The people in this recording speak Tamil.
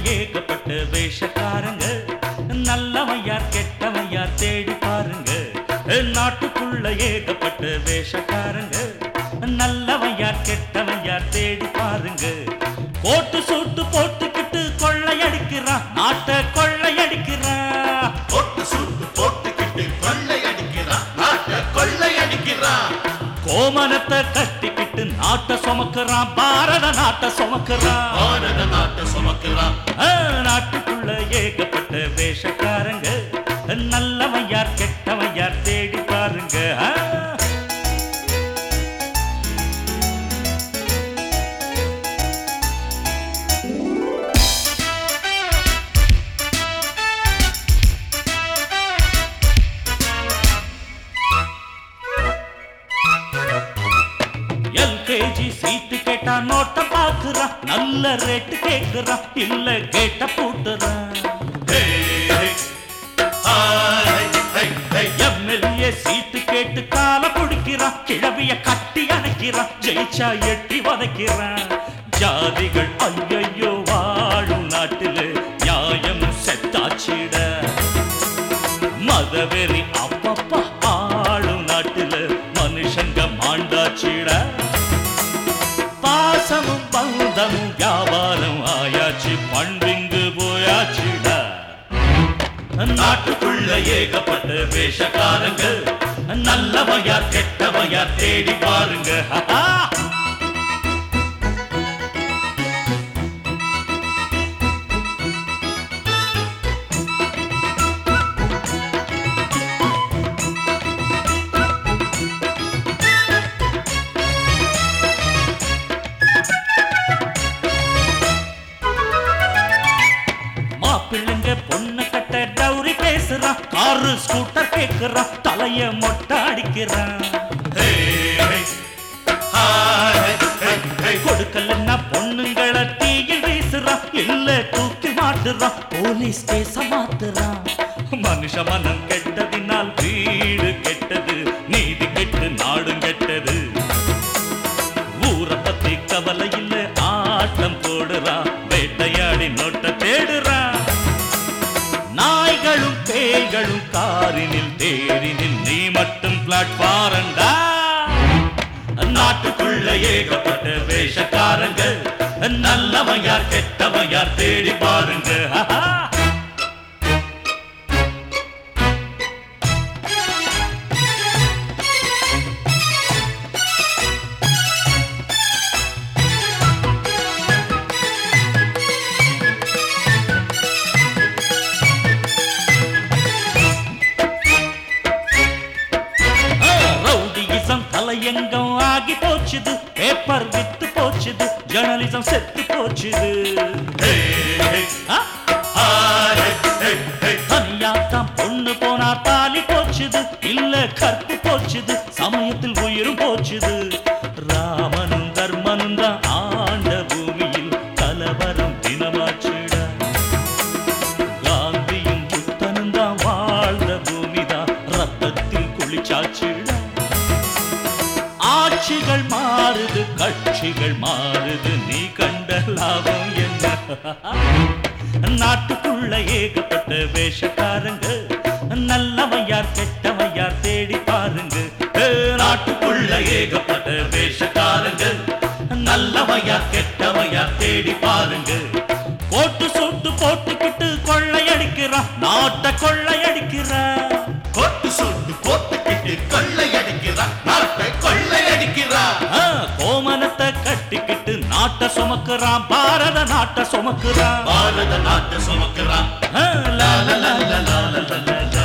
ஏகப்பட்ட வேஷக்காரங்க நல்லவன் யார் கெட்டவன் யார் தேடி பாருங்க நாட்டுக்குள்ள ஏகப்பட்ட வேஷக்காரங்க நல்லவன் யார் கெட்டவன் யார் தேடி பாருங்க கோட்டு சூட்டு போட்டுக்கிட்டு கொள்ளையடிக்கிறான் நாட்டை கொள்ளையடிக்கிறான் போட்டு சுட்டு போட்டுக்கிட்டு கொள்ளை அடிக்கிறான் நாட்டை கொள்ளை அடிக்கிறான் கோமனத்தை கட்டிக்கிட்டு நாட்டை சுமக்கிறான் பாரத நாட்டை சுமக்கிறான் பாரத நாட்டை சுமக்கிறான் ஆ, நாட்டுக்குள்ள ஏகப்பட்ட வேஷக்காரங்க நல்லவன் யார் கெட்டவன் யார் தேடி பாருங்க ஆ. எல்கேஜி சீட்டு கேட்டா நோட்ட பாக்குறான் நல்ல ரேட்டு கேக்குறான் இல்ல கேட்ட பூட்டுறான் ஹே, ஹே, ஹாய், ஹே, ஹே. எம்எல்ஏ சீட்டு கேட்டு கால பிடிக்கிறான் கிழவிய கட்டி அணைக்கிறான் ஜெயிச்சா எட்டி வதைக்கிறான் ஜாதிகள் ஐயையோ வாழும் நாட்டில் நியாயம் செத்தாச்சிட மதவெறி அப்பப்பா ஆளும் நாட்டில் மனுஷங்க மாண்டாச்சிட பாசமும் பந்தமும் வியாபாரம் ஆயாச்சு பண்பிங்கு போயாச்சிட நாட்டுக்குள்ள ஏகப்பட்ட வேஷக்காரங்க நல்லவன் யார் கெட்டவன் யார் தேடி பாருங்க ஹஹா. மாப்பிள்ளைங்க பொண்ணு கட்ட டவுரி பேசுறான் காரு ஸ்கூட்டர் கேக்குறான் தலைய மொட்டை அடிக்கிறான் ஹே, ஹே, ஹாய், ஹே, ஹே. கொடுக்கலன்னா பொண்ணுங்களை தீயில் வீசுறான் இல்ல தூக்கி மாட்டுறான் போலீஸ் கேச மாத்துறான் மனுஷ மனம் கெட்டதினால் வீடு கெட்டது நீதி கெட்டு நாடும் கெட்டது ஊரை பத்தி கவலை இல்ல ஆட்டம் போடுறான் வேட்டையாடி நோட்ட தேடுறான் நாய்களும் பேய்களும் காரினில் தேரினில் நீ மட்டும் பிளாட்பாரண்டா நாட்டுக்குள்ள ஏகப்பட்ட வேஷக்காரங்க நல்லவன் யார் கெட்டவன் யார் தேடி பாருங்க ஹஹா. ரவுடியிசம் தலையங்கம் ஆகி போச்சுது பேப்பர் வித்து போச்சுது ஜேர்னலிசம் செத்து போச்சுது ஹே, ஹே, ஆ? ஹாய், ஹே, ஹே. தனியாத்தான் பொண்ணு போனா தாலி போச்சுது இல்ல கற்பு போச்சுது சமயத்தில் உயிரும் போச்சுது ராமனும் தர்மனும் தான் ஆண்ட பூமியில் கலவரம் தினமாச்சுடா காந்தியும் புத்தனும் தான் வாழ்ந்த பூமிதான் ரத்தத்தில் குளிச்சாச்சுடா ஆட்சிகள் மாறுது கட்சிகள் மாறுது நீ கண்ட லாபம் என்ன நாட்டுக்குள்ள ஏகப்பட்ட வேஷக்காரங்க நல்லவன் யார் கெட்டவன் யார் தேடி பாருங்க ஏ, நாட்டுக்குள்ள ஏகப்பட்ட வேஷக்காரங்க நல்லவன் யார் கெட்டவன் யார் தேடி பாருங்க போட்டு சூட்டு போட்டுக்கிட்டு கொள்ளையடிக்கிறான் நாட்டை கொள்ளையடிக்கிறான் போட்டு சுட்டு போட்டுக்கிட்டு கொள்ளை அடிக்கிறான் நாட்டை கொள்ளை அடிக்கிறான் ஆ, கோமனத்தை கட்டிக்கிட்டு நாட்டை சுமக்குறான் பாரத நாட்டை சுமக்குறான் பாரத நாட்டை சுமக்கிறான் ஆ, லா, லா, லா, லா, லா, லா, லா, லா.